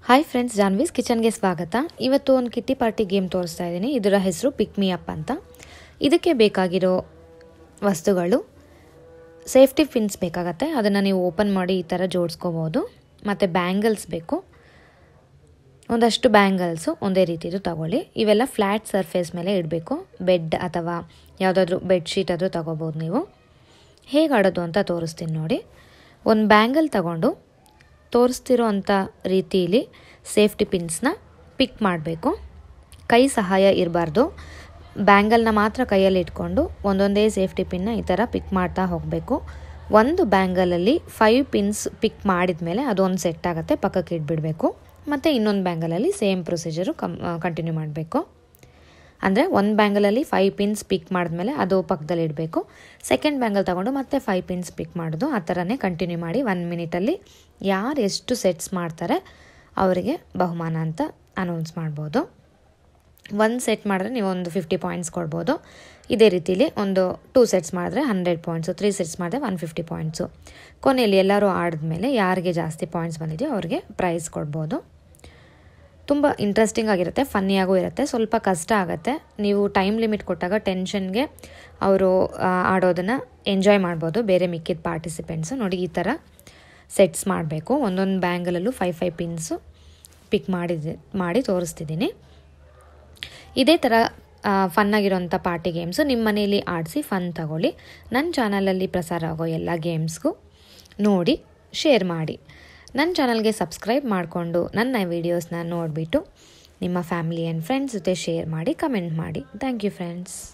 hi friends Janvi's ಕಿಚನ್ಗೆ ಸ್ವಾಗತ ಇವತ್ತು ಒಂದು ಕಿಟ್ಟಿ ಪಾರ್ಟಿ ಗೇಮ್ ತೋರಿಸ್ತಾ ಇದ್ದೀನಿ ಇದರ ಹೆಸರು ಪಿಕ್ ಮಿ ಅಪ್ ಅಂತ ಇದಕ್ಕೆ ಬೇಕಾಗಿರೋ ವಸ್ತುಗಳು ಸೇಫ್ಟಿ ಪಿನ್ಸ್ ಬೇಕಾಗತ್ತೆ ಅದನ್ನು ನೀವು ಓಪನ್ ಮಾಡಿ ಈ ಥರ ಜೋಡಿಸ್ಕೋಬೋದು ಮತ್ತು ಬ್ಯಾಂಗಲ್ಸ್ ಬೇಕು ಒಂದಷ್ಟು ಬ್ಯಾಂಗಲ್ಸು ಒಂದೇ ರೀತಿದು ತಗೊಳ್ಳಿ ಇವೆಲ್ಲ ಫ್ಲ್ಯಾಟ್ ಸರ್ಫೇಸ್ ಮೇಲೆ ಇಡಬೇಕು ಬೆಡ್ ಅಥವಾ ಯಾವುದಾದ್ರೂ ಬೆಡ್ಶೀಟ್ ಅದು ತಗೋಬೋದು ನೀವು ಹೇಗೆ ಆಡೋದು ಅಂತ ತೋರಿಸ್ತೀನಿ ನೋಡಿ ಒಂದು ಬ್ಯಾಂಗಲ್ ತಗೊಂಡು ತೋರಿಸ್ತಿರೋ ಅಂಥ ರೀತಿಯಲ್ಲಿ ಸೇಫ್ಟಿ ಪಿನ್ಸ್ನ ಪಿಕ್ ಮಾಡಬೇಕು ಕೈ ಸಹಾಯ ಇರಬಾರ್ದು ಬ್ಯಾಂಗಲ್ನ ಮಾತ್ರ ಕೈಯಲ್ಲಿ ಇಟ್ಕೊಂಡು ಒಂದೊಂದೇ ಸೇಫ್ಟಿ ಪಿನ್ನ ಈ ಥರ ಪಿಕ್ ಮಾಡ್ತಾ ಹೋಗಬೇಕು ಒಂದು ಬ್ಯಾಂಗಲಲ್ಲಿ ಫೈವ್ ಪಿನ್ಸ್ ಪಿಕ್ ಮಾಡಿದ ಮೇಲೆ ಅದೊಂದು ಸೆಟ್ ಆಗುತ್ತೆ ಪಕ್ಕಕ್ಕೆ ಇಟ್ಬಿಡಬೇಕು ಮತ್ತು ಇನ್ನೊಂದು ಬ್ಯಾಂಗಲಲ್ಲಿ ಸೇಮ್ ಪ್ರೊಸೀಜರು ಕಮ್ ಕಂಟಿನ್ಯೂ ಮಾಡಬೇಕು ಅಂದರೆ ಒಂದು ಬ್ಯಾಂಗಲಲ್ಲಿ ಫೈವ್ ಪಿನ್ಸ್ ಪಿಕ್ ಮಾಡಿದ್ಮೇಲೆ ಅದು ಪಕ್ಕದಲ್ಲಿ ಇಡಬೇಕು ಸೆಕೆಂಡ್ ಬ್ಯಾಂಗಲ್ ತೊಗೊಂಡು ಮತ್ತೆ ಫೈವ್ ಪಿನ್ಸ್ ಪಿಕ್ ಮಾಡೋದು ಆ ಥರನೇ ಕಂಟಿನ್ಯೂ ಮಾಡಿ ಒನ್ ಮಿನಿಟಲ್ಲಿ ಯಾರು ಎಷ್ಟು ಸೆಟ್ಸ್ ಮಾಡ್ತಾರೆ ಅವರಿಗೆ ಬಹುಮಾನ ಅಂತ ಅನೌನ್ಸ್ ಮಾಡ್ಬೋದು ಒಂದು ಸೆಟ್ ಮಾಡಿದ್ರೆ ನೀವು ಒಂದು ಫಿಫ್ಟಿ ಪಾಯಿಂಟ್ಸ್ ಕೊಡ್ಬೋದು ಇದೇ ರೀತಿಲಿ ಒಂದು ಟೂ ಸೆಟ್ಸ್ ಮಾಡಿದ್ರೆ ಹಂಡ್ರೆಡ್ ಪಾಯಿಂಟ್ಸು ತ್ರೀ ಸೆಟ್ಸ್ ಮಾಡಿದ್ರೆ ಒನ್ ಫಿಫ್ಟಿ ಪಾಯಿಂಟ್ಸು ಕೊನೆಯಲ್ಲಿ ಎಲ್ಲರೂ ಆಡಿದ್ಮೇಲೆ ಯಾರಿಗೆ ಜಾಸ್ತಿ ಪಾಯಿಂಟ್ಸ್ ಬಂದಿದೆಯೋ ಅವ್ರಿಗೆ ಪ್ರೈಸ್ ಕೊಡ್ಬೋದು ತುಂಬ ಇಂಟ್ರೆಸ್ಟಿಂಗ್ ಆಗಿರುತ್ತೆ ಫನ್ನಿಯಾಗೂ ಇರುತ್ತೆ ಸ್ವಲ್ಪ ಕಷ್ಟ ಆಗುತ್ತೆ ನೀವು ಟೈಮ್ ಲಿಮಿಟ್ ಕೊಟ್ಟಾಗ ಟೆನ್ಷನ್ಗೆ ಅವರು ಆಡೋದನ್ನು ಎಂಜಾಯ್ ಮಾಡ್ಬೋದು ಬೇರೆ ಮಿಕ್ಕಿದ ಪಾರ್ಟಿಸಿಪೆಂಟ್ಸು ನೋಡಿ ಈ ಥರ ಸೆಟ್ಸ್ ಮಾಡಬೇಕು ಒಂದೊಂದು ಬ್ಯಾಂಗಲಲ್ಲೂ ಫೈವ್ ಫೈವ್ ಪಿನ್ಸು ಪಿಕ್ ಮಾಡಿದ್ದೆ ಮಾಡಿ ತೋರಿಸ್ತಿದ್ದೀನಿ ಇದೇ ಥರ ಫನ್ನಾಗಿರೋಂಥ ಪಾರ್ಟಿ ಗೇಮ್ಸು ನಿಮ್ಮ ಮನೆಯಲ್ಲಿ ಆಡಿಸಿ ಫನ್ ತಗೊಳ್ಳಿ ನನ್ನ ಚಾನಲಲ್ಲಿ ಪ್ರಸಾರ ಆಗೋ ಎಲ್ಲ ಗೇಮ್ಸ್ಗೂ ನೋಡಿ ಶೇರ್ ಮಾಡಿ ನನ್ನ ಚಾನಲ್ಗೆ ಸಬ್ಸ್ಕ್ರೈಬ್ ಮಾಡಿಕೊಂಡು ನನ್ನ ವೀಡಿಯೋಸ್ನ ನೋಡಿಬಿಟ್ಟು ನಿಮ್ಮ ಫ್ಯಾಮಿಲಿ ಆ್ಯಂಡ್ ಫ್ರೆಂಡ್ಸ್ ಜೊತೆ ಶೇರ್ ಮಾಡಿ ಕಮೆಂಟ್ ಮಾಡಿ ಥ್ಯಾಂಕ್ ಯು ಫ್ರೆಂಡ್ಸ್